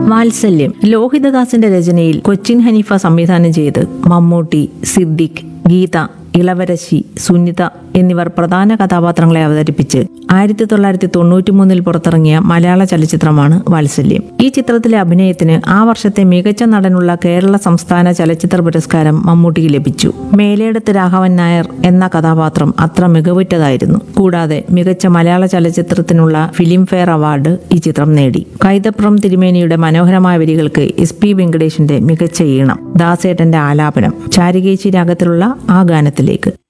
വാത്സല്യം ലോഹിതദാസിന്റെ രചനയിൽ കൊച്ചിൻ ഹനീഫ സംവിധാനം ചെയ്ത് മമ്മൂട്ടി സിദ്ദിഖ് ഗീത ഇളവരശി സുനിത എന്നിവർ പ്രധാന കഥാപാത്രങ്ങളെ അവതരിപ്പിച്ച് ആയിരത്തി തൊള്ളായിരത്തി തൊണ്ണൂറ്റി മൂന്നിൽ പുറത്തിറങ്ങിയ മലയാള ചലച്ചിത്രമാണ് വാത്സല്യം ഈ ചിത്രത്തിലെ അഭിനയത്തിന് ആ വർഷത്തെ മികച്ച നടനുള്ള കേരള സംസ്ഥാന ചലച്ചിത്ര പുരസ്കാരം മമ്മൂട്ടിക്ക് ലഭിച്ചു മേലേടത്ത് രാഘവൻ നായർ എന്ന കഥാപാത്രം അത്ര മികവുറ്റതായിരുന്നു കൂടാതെ മികച്ച മലയാള ചലച്ചിത്രത്തിനുള്ള ഫിലിം ഫെയർ അവാർഡ് ഈ ചിത്രം നേടി കൈതപ്രം തിരുമേനിയുടെ മനോഹരമായ വരികൾക്ക് എസ് പി വെങ്കടേഷിന്റെ മികച്ച ഈണം ദാസേട്ടന്റെ ആലാപനം ചാരികേച്ചി രാഗത്തിലുള്ള ആ ഗാനത്തിലേക്ക്